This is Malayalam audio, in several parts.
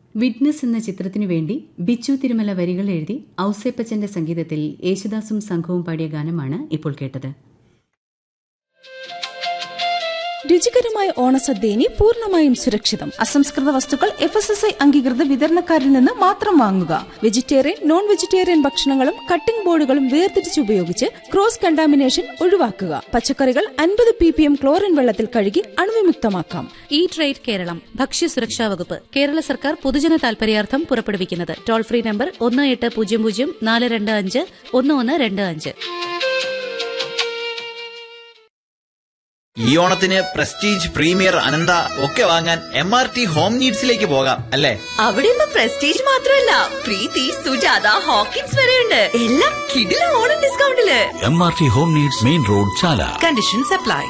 വിറ്റ്നസ് എന്ന ചിത്രത്തിനു വേണ്ടി ബിച്ചു തിരുമല വരികൾ എഴുതി ഔസേപ്പച്ചന്റെ സംഗീതത്തിൽ യേശുദാസും സംഘവും പാടിയ ഗാനമാണ് ഇപ്പോൾ കേട്ടത് രുചികരമായ ഓണസദ്യ ഇനി പൂർണ്ണമായും സുരക്ഷിതം അസംസ്കൃത വസ്തുക്കൾ എഫ് എസ് എസ് ഐ അംഗീകൃത വിതരണക്കാരിൽ നിന്ന് മാത്രം വാങ്ങുക വെജിറ്റേറിയൻ നോൺ വെജിറ്റേറിയൻ ഭക്ഷണങ്ങളും കട്ടിംഗ് ബോർഡുകളും വേർതിരിച്ച് ഉപയോഗിച്ച് ക്രോസ് കണ്ടാമിനേഷൻ ഒഴിവാക്കുക പച്ചക്കറികൾ അൻപത് പി പി എം ക്ലോറിൻ വെള്ളത്തിൽ കഴുകി അണുവിമുക്തമാക്കാം ഈ ട്രേഡ് കേരളം ഭക്ഷ്യസുരക്ഷാ വകുപ്പ് കേരള സർക്കാർ പൊതുജന താൽപര്യാർത്ഥം പുറപ്പെടുവിക്കുന്നത് ടോൾ ഫ്രീ നമ്പർ ഒന്ന് എട്ട് പൂജ്യം പൂജ്യം നാല് രണ്ട് അഞ്ച് ഒന്ന് ഒന്ന് രണ്ട് അഞ്ച് ഈ ഓണത്തിന് പ്രസ്റ്റീജ് പ്രീമിയർ അനന്ത ഒക്കെ വാങ്ങാൻ എം ആർ ടി ഹോം നീഡ്സിലേക്ക് പോകാം അല്ലേ അവിടെ ഇപ്പൊ പ്രസ്റ്റീജ് മാത്രമല്ല പ്രീതി സുജാത ഹോക്കിൻസ് വരെയുണ്ട് എല്ലാം കിടില ഓണം ഡിസ്കൗണ്ടില് M R T home needs main road Chala conditions apply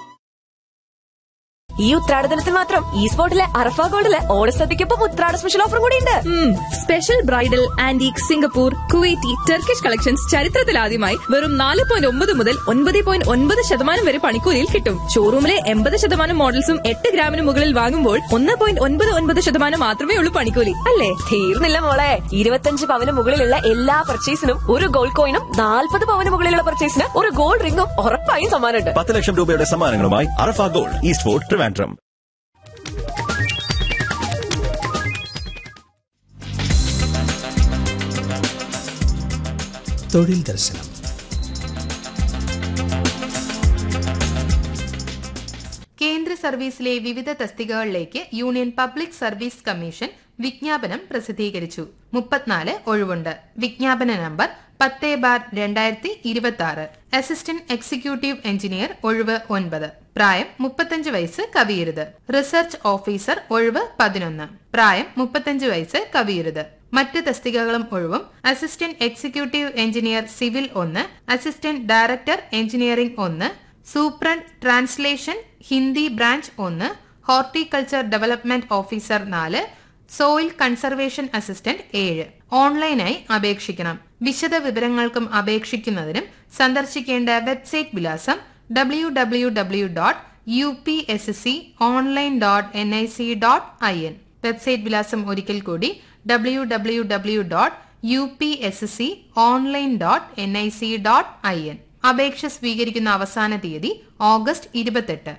ഈ ഉത്രാടദിനത്തിൽ മാത്രം ഈ സ്പോട്ടിലെ അറഫ ഗോൾഡിലെ ഓണസദ്യക്കൊപ്പം ഉത്രാട സ്പെഷ്യൽ ഓഫർ കൂടിയുണ്ട് special bridal antique Singapore Kuwaiti Turkish collections ചരിത്രത്തിലാദ്യമായി വെറും നാല് പോയിന്റ് ഒമ്പത് മുതൽ ഒൻപത് പോയിന്റ് ഒൻപത് ശതമാനം വരെ പണിക്കൂലിയിൽ കിട്ടും ഷോറൂമിലെ എൺപത് ശതമാനം മോഡൽസും എട്ട് ഗ്രാമിന് മുകളിൽ വാങ്ങുമ്പോൾ ഒന്ന് പോയിന്റ് ഒൻപത് ഒൻപത് ശതമാനം മാത്രമേ ഉള്ളൂ പണിക്കൂലി അല്ലേ തീർന്നില്ല മോളെ ഇരുപത്തഞ്ച് പവന് മുകളിലുള്ള എല്ലാ പർച്ചേസിനും ഒരു ഗോൾഡ് കോയിനും നാൽപ്പത് പവന് മുകളിലുള്ള പർച്ചേസിന് ഒരു ഗോൾഡ് റിംഗും ഉറപ്പായും സമ്മാനമുണ്ട് പത്ത് ലക്ഷം രൂപയുടെ സമ്മാനങ്ങളുമായി Arafa gold east fort Trivandrum തൊഴിൽ ദർശനം കേന്ദ്ര സർവീസിലെ വിവിധ തസ്തികകളിലേക്ക് യൂണിയൻ പബ്ലിക് സർവീസ് കമ്മീഷൻ വിജ്ഞാപനം പ്രസിദ്ധീകരിച്ചു മുപ്പത്തിനാല് ഒഴിവുണ്ട് വിജ്ഞാപന നമ്പർ പത്ത് ബാർ രണ്ടായിരത്തി ഇരുപത്തി ആറ് അസിസ്റ്റന്റ് എക്സിക്യൂട്ടീവ് എഞ്ചിനീയർ ഒഴിവ് ഒൻപത് പ്രായം മുപ്പത്തഞ്ച് വയസ്സ് കവിയരുത് റിസർച്ച് ഓഫീസർ ഒഴിവ് പതിനൊന്ന് പ്രായം മുപ്പത്തഞ്ച് വയസ്സ് കവിയരുത് മറ്റ് തസ്തികകളും ഒഴിവും അസിസ്റ്റന്റ് എക്സിക്യൂട്ടീവ് എഞ്ചിനീയർ സിവിൽ ഒന്ന് അസിസ്റ്റന്റ് ഡയറക്ടർ എഞ്ചിനീയറിംഗ് ഒന്ന് സൂപ്രണ്ട് ട്രാൻസ്ലേഷൻ ഹിന്ദി ബ്രാഞ്ച് ഒന്ന് ഹോർട്ടിക്കൾച്ചർ ഡെവലപ്മെന്റ് ഓഫീസർ നാല് സോയിൽ കൺസർവേഷൻ അസിസ്റ്റന്റ് ഏഴ് ഓൺലൈനായി അപേക്ഷിക്കണം വിശദ വിവരങ്ങൾക്കും അപേക്ഷിക്കുന്നതിനും സന്ദർശിക്കേണ്ട വെബ്സൈറ്റ് വിലാസം W W W dot U P S S C online dot N I C dot I N website വിലാസം ഒരിക്കൽ കൂടി W W W dot U P S S C online dot N I C dot I N അപേക്ഷ സ്വീകരിക്കുന്ന അവസാന തീയതി ഓഗസ്റ്റ് ഇരുപത്തെട്ട്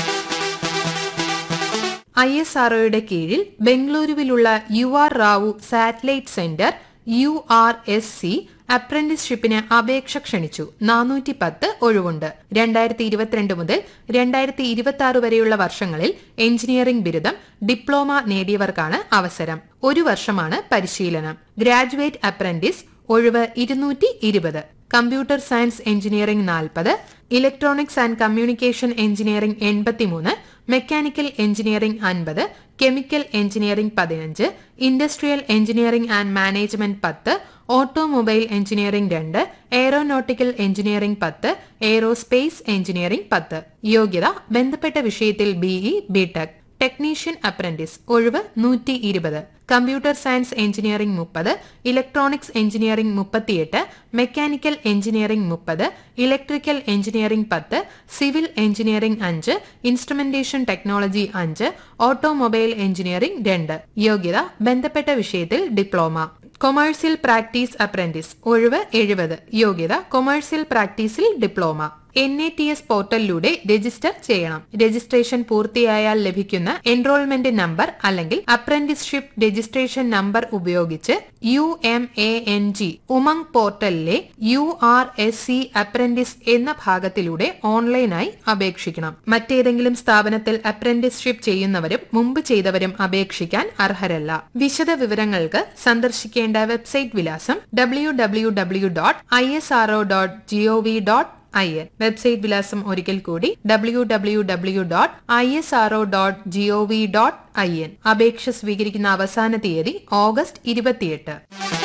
ഐ എസ് ആർഒയുടെ കീഴിൽ ബംഗളൂരുവിലുള്ള U R Rao satellite centre U R S C അപ്രന്റീസ്ഷിപ്പിന് അപേക്ഷ ക്ഷണിച്ചു നാനൂറ്റി പത്ത് ഒഴിവുണ്ട് രണ്ടായിരത്തി ഇരുപത്തിരണ്ട് മുതൽ രണ്ടായിരത്തി ഇരുപത്തി ആറ് വരെയുള്ള വർഷങ്ങളിൽ എഞ്ചിനീയറിംഗ് ബിരുദം ഡിപ്ലോമ നേടിയവർക്കാണ് അവസരം ഒരു വർഷമാണ് പരിശീലനം ഗ്രാജുവേറ്റ് അപ്രന്റീസ് ഒഴിവ് ഇരുന്നൂറ്റി ഇരുപത് കമ്പ്യൂട്ടർ സയൻസ് എഞ്ചിനീയറിംഗ് നാൽപ്പത് ഇലക്ട്രോണിക്സ് ആൻഡ് കമ്മ്യൂണിക്കേഷൻ എഞ്ചിനീയറിംഗ് എൺപത്തിമൂന്ന് മെക്കാനിക്കൽ എഞ്ചിനീയറിംഗ് അൻപത് കെമിക്കൽ എഞ്ചിനീയറിംഗ് പതിനഞ്ച് ഇൻഡസ്ട്രിയൽ എഞ്ചിനീയറിംഗ് ആൻഡ് മാനേജ്മെന്റ് പത്ത് ഓട്ടോമൊബൈൽ എഞ്ചിനീയറിംഗ് രണ്ട് എയറോനോട്ടിക്കൽ എഞ്ചിനീയറിംഗ് പത്ത് എയ്റോസ്പേസ് എഞ്ചിനീയറിംഗ് പത്ത് യോഗ്യത ബന്ധപ്പെട്ട വിഷയത്തിൽ ബിഇ ബിടെക് ടെക്നീഷ്യൻ അപ്രന്റീസ് ഒഴിവ് നൂറ്റി ഇരുപത് കമ്പ്യൂട്ടർ സയൻസ് എഞ്ചിനീയറിംഗ് മുപ്പത് ഇലക്ട്രോണിക്സ് എഞ്ചിനീയറിംഗ് മുപ്പത്തിയെട്ട് മെക്കാനിക്കൽ എഞ്ചിനീയറിംഗ് മുപ്പത് ഇലക്ട്രിക്കൽ എഞ്ചിനീയറിംഗ് പത്ത് സിവിൽ എഞ്ചിനീയറിംഗ് അഞ്ച് ഇൻസ്ട്രുമെന്റേഷൻ ടെക്നോളജി അഞ്ച് ഓട്ടോമൊബൈൽ എഞ്ചിനീയറിംഗ് രണ്ട് യോഗ്യത ബന്ധപ്പെട്ട വിഷയത്തിൽ ഡിപ്ലോമ കൊമേഴ്സ്യൽ പ്രാക്ടീസ് അപ്രന്റീസ് ഒഴിവ് എഴുപത് യോഗ്യത കൊമേഴ്സ്യൽ പ്രാക്ടീസിൽ diploma N A T S പോർട്ടലിലൂടെ രജിസ്റ്റർ ചെയ്യണം രജിസ്ട്രേഷൻ പൂർത്തിയായാൽ ലഭിക്കുന്ന എൻറോൾമെന്റ് നമ്പർ അല്ലെങ്കിൽ അപ്രന്റീസ്ഷിപ്പ് രജിസ്ട്രേഷൻ നമ്പർ ഉപയോഗിച്ച് U M A N G Umang പോർട്ടലിലെ U R S C apprentice എന്ന ഭാഗത്തിലൂടെ ഓൺലൈനായി അപേക്ഷിക്കണം മറ്റേതെങ്കിലും സ്ഥാപനത്തിൽ അപ്രന്റീസ്ഷിപ്പ് ചെയ്യുന്നവരും മുമ്പ് ചെയ്തവരും അപേക്ഷിക്കാൻ അർഹരല്ല വിശദ വിവരങ്ങൾക്ക് സന്ദർശിക്കേണ്ട വെബ്സൈറ്റ് വിലാസം W W W dot I S R O dot GOV dot I N website വിലാസം ഒരിക്കൽ കൂടി W W W dot I S R O dot GOV dot I N അപേക്ഷ സ്വീകരിക്കുന്ന അവസാന തീയതി ഓഗസ്റ്റ് ഇരുപത്തിയെട്ട്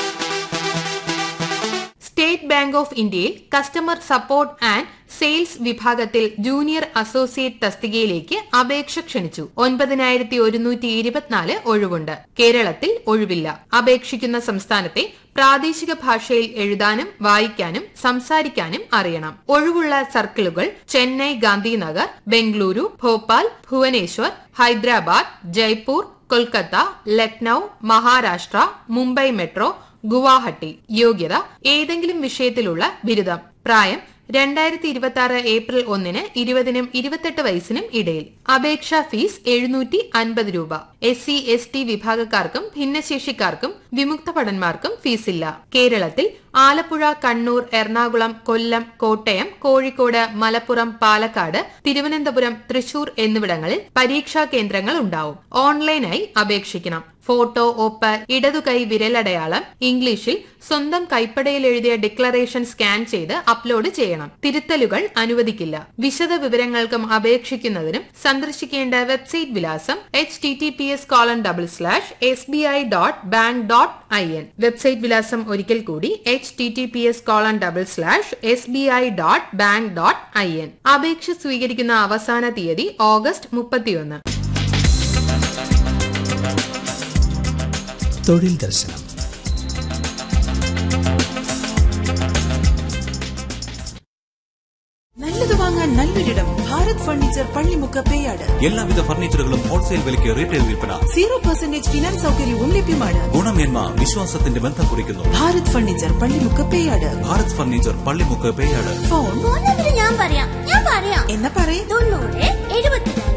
സ്റ്റേറ്റ് ബാങ്ക് ഓഫ് ഇന്ത്യയിൽ കസ്റ്റമർ സപ്പോർട്ട് ആൻഡ് സെയിൽസ് വിഭാഗത്തിൽ ജൂനിയർ അസോസിയേറ്റ് തസ്തികയിലേക്ക് അപേക്ഷ ക്ഷണിച്ചു ഒൻപതിനായിരത്തി ഒരുന്നൂറ്റി ഇരുപത്തിനാല് ഒഴിവുണ്ട് കേരളത്തിൽ ഒഴിവില്ല അപേക്ഷിക്കുന്ന സംസ്ഥാനത്തെ പ്രാദേശിക ഭാഷയിൽ എഴുതാനും വായിക്കാനും സംസാരിക്കാനും അറിയണം ഒഴിവുള്ള സർക്കിളുകൾ ചെന്നൈ ഗാന്ധിനഗർ ബംഗളൂരു ഭോപ്പാൽ ഭുവനേശ്വർ ഹൈദരാബാദ് ജയ്പൂർ കൊൽക്കത്ത ലക്നൌ മഹാരാഷ്ട്ര മുംബൈ മെട്രോ ഗുവാഹട്ടി യോഗ്യത ഏതെങ്കിലും വിഷയത്തിലുള്ള ബിരുദം പ്രായം രണ്ടായിരത്തി ഇരുപത്തി ആറ് ഏപ്രിൽ ഒന്നിന് ഇരുപതിനും ഇരുപത്തെട്ട് വയസ്സിനും ഇടയിൽ അപേക്ഷാ ഫീസ് എഴുന്നൂറ്റി അൻപത് രൂപ എസ് സി എസ് ടി വിഭാഗക്കാർക്കും ഭിന്നശേഷിക്കാർക്കും വിമുക്ത ഭടന്മാർക്കും ഫീസില്ല കേരളത്തിൽ ആലപ്പുഴ കണ്ണൂർ എറണാകുളം കൊല്ലം കോട്ടയം കോഴിക്കോട് മലപ്പുറം പാലക്കാട് തിരുവനന്തപുരം തൃശൂർ എന്നിവിടങ്ങളിൽ പരീക്ഷാ കേന്ദ്രങ്ങൾ ഉണ്ടാവും ഓൺലൈനായി അപേക്ഷിക്കണം ഫോട്ടോ ഒപ്പ് ഇടതുകൈ വിരലടയാളം ഇംഗ്ലീഷിൽ സ്വന്തം കൈപ്പടയിൽ എഴുതിയ ഡിക്ലറേഷൻ സ്കാൻ ചെയ്ത് അപ്ലോഡ് ചെയ്യണം തിരുത്തലുകൾ അനുവദിക്കില്ല വിശദ വിവരങ്ങൾക്കും അപേക്ഷിക്കുന്നതിനും സന്ദർശിക്കേണ്ട വെബ്സൈറ്റ് വിലാസം H T T P S colon double slash S B I dot bank dot I N website വിലാസം ഒരിക്കൽ കൂടി H T T P S colon double slash S B I dot bank dot I N അപേക്ഷ സ്വീകരിക്കുന്ന അവസാന തീയതി ഓഗസ്റ്റ് മുപ്പത്തിയൊന്ന് തൊഴിൽ ദർശനം നല്ലത് വാങ്ങാൻ നല്ലൊരിടം ഭാരത് ഫർണിച്ചർ പള്ളിമുക്ക് പേയാട് എല്ലാവിധ ഫർണിച്ചറുകളും ഹോൾസെയിൽ വിലയ്ക്ക് റീറ്റെയിൽ വിൽപ്പന സീറോ പെർസെന്റേജ് ഫിനാൻസ് സൗകര്യവും ലഭ്യമാണ് ഗുണമേന്മ വിശ്വാസത്തിന്റെ ബന്ധം കുറിക്കുന്നു Bharat furniture Pallimukku Peyad Bharat furniture Pallimukku Peyad phone phone number ഞാൻ പറയാം ഞാൻ പറയാം എന്നാ പറയേ തൊണ്ണൂറ് എഴുപത്തിരണ്ട്